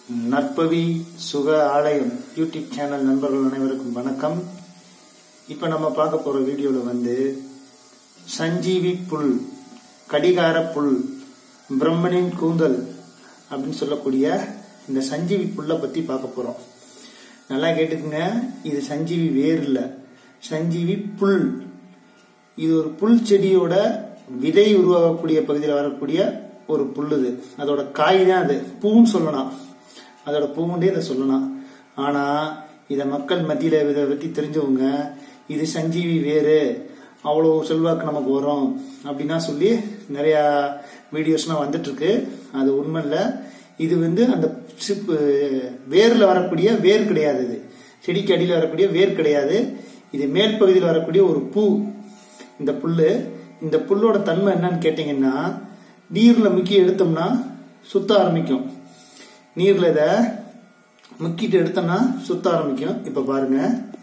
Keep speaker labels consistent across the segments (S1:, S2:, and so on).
S1: நற்பவி சுக ஆலயம் யூடியூப் சேனல் நண்பர்கள் அனைவருக்கும் வணக்கம் இப்போ நம்ம பார்க்க போற வீடியோல வந்து சஞ்சீவி புல் கடிகார புல் பிரம்மனின் கூந்தல் அப்படின்னு சொல்லக்கூடிய இந்த சஞ்சீவி புல்லை பத்தி பார்க்க போறோம் நல்லா கேட்டுக்குங்க இது சஞ்சீவி வேர் இல்ல சஞ்சீவி புல் இது ஒரு புல் செடியோட விதை உருவாகக்கூடிய பகுதியில் வரக்கூடிய ஒரு புல் இது அதோட காய் தான் அது பூன்னு சொல்லலாம் அதோட பூவுண்டே இதை சொல்லலாம் ஆனா இத மக்கள் மத்தியில இதை பத்தி தெரிஞ்சவங்க இது சஞ்சீவி வேறு அவ்வளோ செல்வாக்கு நமக்கு வரும் அப்படின்னா சொல்லி நிறைய வீடியோஸ்லாம் வந்துட்டு இருக்கு அது உண்மை இல்லை இது வந்து அந்த சிப் வேர்ல வரக்கூடிய வேர் கிடையாது இது செடிக்கு அடியில் வரக்கூடிய வேர் கிடையாது இது மேல் பகுதியில் வரக்கூடிய ஒரு பூ இந்த புல்லு இந்த புல்லோட தன்மை என்னன்னு கேட்டீங்கன்னா நீர்ல முக்கி எடுத்தோம்னா சுத்த ஆரம்பிக்கும் நீர்ல இத முக்கிட்டு எடுத்தோம்னா சுத்த ஆரம்பிக்கும் இப்ப பாருங்க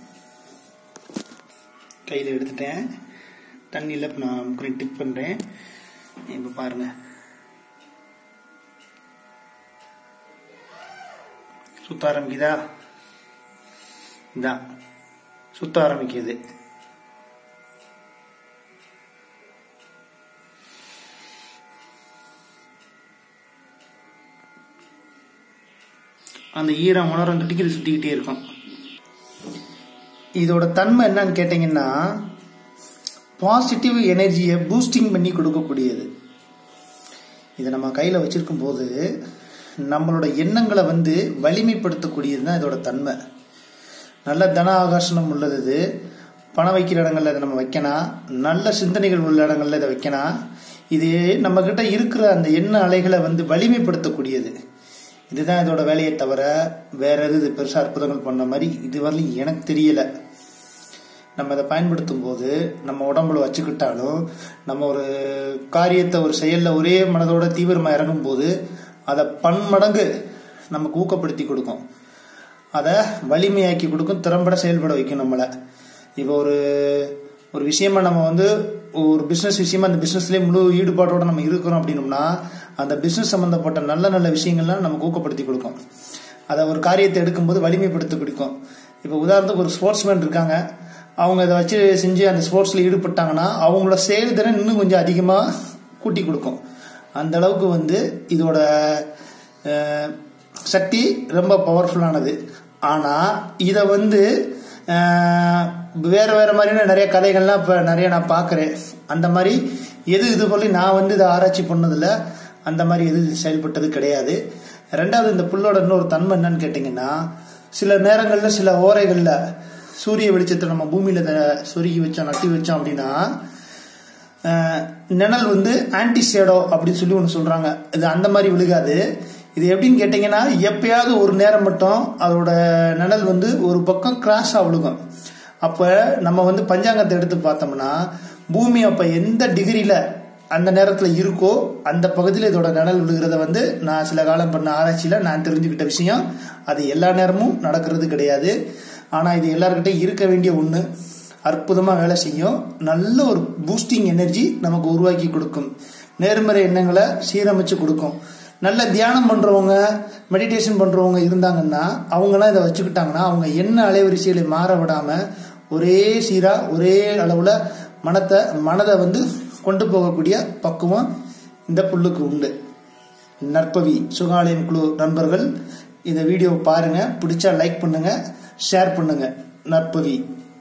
S1: கையில எடுத்துட்டேன் தண்ணியில இப்ப நான் முக்கிய டிப் பண்றேன் இப்ப பாருங்க சுத்த ஆரம்பிக்குதா இதான் சுத்த ஆரம்பிக்குது அந்த ஈரம் உணரம் தொட்டிக்கு இது சுத்திக்கிட்டே இருக்கும் இதோட தன்மை என்னன்னு கேட்டீங்கன்னா பாசிட்டிவ் எனர்ஜியை பூஸ்டிங் பண்ணி கொடுக்கக்கூடியது இதை நம்ம கையில் வச்சிருக்கும் போது நம்மளோட எண்ணங்களை வந்து வலிமைப்படுத்தக்கூடியது தான் இதோட தன்மை நல்ல தன ஆகர்ஷணம் உள்ளது இது பணம் வைக்கிற இடங்கள்ல இதை நம்ம வைக்கலாம் நல்ல சிந்தனைகள் உள்ள இடங்கள்ல இதை வைக்கலாம் இது நம்ம கிட்ட இருக்கிற அந்த எண்ண அலைகளை வந்து வலிமைப்படுத்தக்கூடியது இதுதான் இதோட வேலையை தவிர வேற எது இது பெருசா அற்புதங்கள் பண்ண மாதிரி இதுவரையிலும் எனக்கு தெரியல நம்ம இதை பயன்படுத்தும் போது நம்ம உடம்புல வச்சுக்கிட்டாலும் நம்ம ஒரு காரியத்தை ஒரு செயல்ல ஒரே மனதோட தீவிரமா இறங்கும் போது அதை பன்மடங்கு நமக்கு ஊக்கப்படுத்தி கொடுக்கும் அதை வலிமையாக்கி கொடுக்கும் திறம்பட செயல்பட வைக்கும் நம்மளை இப்போ ஒரு ஒரு விஷயமா நம்ம வந்து ஒரு பிசினஸ் விஷயமா அந்த பிசினஸ்லயே முழு ஈடுபாட்டோட நம்ம இருக்கிறோம் அப்படின்னோம்னா அந்த பிசினஸ் சம்பந்தப்பட்ட நல்ல நல்ல விஷயங்கள்லாம் நமக்கு ஊக்கப்படுத்தி கொடுக்கும் அதை ஒரு காரியத்தை எடுக்கும்போது வலிமைப்படுத்தி கொடுக்கும் இப்போ உதாரணத்துக்கு ஒரு ஸ்போர்ட்ஸ்மேன் இருக்காங்க அவங்க இதை வச்சு செஞ்சு அந்த ஸ்போர்ட்ஸ்ல ஈடுபட்டாங்கன்னா அவங்களோட செயல்திறன் இன்னும் கொஞ்சம் அதிகமாக கூட்டி கொடுக்கும் அந்த அளவுக்கு வந்து இதோட சக்தி ரொம்ப பவர்ஃபுல்லானது ஆனால் இதை வந்து வேற வேற மாதிரியான நிறைய கதைகள்லாம் இப்போ நிறைய நான் பார்க்குறேன் அந்த மாதிரி எது இது போல நான் வந்து இதை ஆராய்ச்சி பண்ணதில்ல அந்த மாதிரி எது செயல்பட்டது கிடையாது ரெண்டாவது இந்த புல்லோட இன்னொரு தன்மை என்னன்னு கேட்டிங்கன்னா சில நேரங்களில் சில ஓரைகளில் சூரிய வெளிச்சத்தை நம்ம பூமியில் சொருகி வச்சோம் நட்டி வச்சோம் அப்படின்னா நிழல் வந்து ஆன்டி சேடோ அப்படின்னு சொல்லி ஒன்று சொல்கிறாங்க இது அந்த மாதிரி விழுகாது இது எப்படின்னு கேட்டிங்கன்னா எப்பயாவது ஒரு நேரம் மட்டும் அதோட நிழல் வந்து ஒரு பக்கம் கிராஸாக விழுகும் அப்போ நம்ம வந்து பஞ்சாங்கத்தை எடுத்து பார்த்தோம்னா பூமி அப்போ எந்த டிகிரியில் அந்த நேரத்தில் இருக்கோ அந்த பகுதியில் இதோட நிழல் விழுகிறத வந்து நான் சில காலம் பண்ண ஆராய்ச்சியில் நான் தெரிஞ்சுக்கிட்ட விஷயம் அது எல்லா நேரமும் நடக்கிறது கிடையாது ஆனால் இது எல்லாருக்கிட்ட இருக்க வேண்டிய ஒன்று அற்புதமாக வேலை செய்யும் நல்ல ஒரு பூஸ்டிங் எனர்ஜி நமக்கு உருவாக்கி கொடுக்கும் நேர்மறை எண்ணங்களை சீரமைச்சு கொடுக்கும் நல்ல தியானம் பண்றவங்க மெடிடேஷன் பண்றவங்க இருந்தாங்கன்னா அவங்களாம் இதை வச்சுக்கிட்டாங்கன்னா அவங்க என்ன அலைவரிசைகளை மாற விடாம ஒரே சீரா ஒரே அளவுல மனத்தை மனதை வந்து கொண்டு போகக்கூடிய பக்குவம் இந்த புல்லுக்கு உண்டு நற்பவி சுகாலயம் குழு நண்பர்கள் இந்த வீடியோ பாருங்க பிடிச்சா லைக் பண்ணுங்க ஷேர் பண்ணுங்க நற்பவி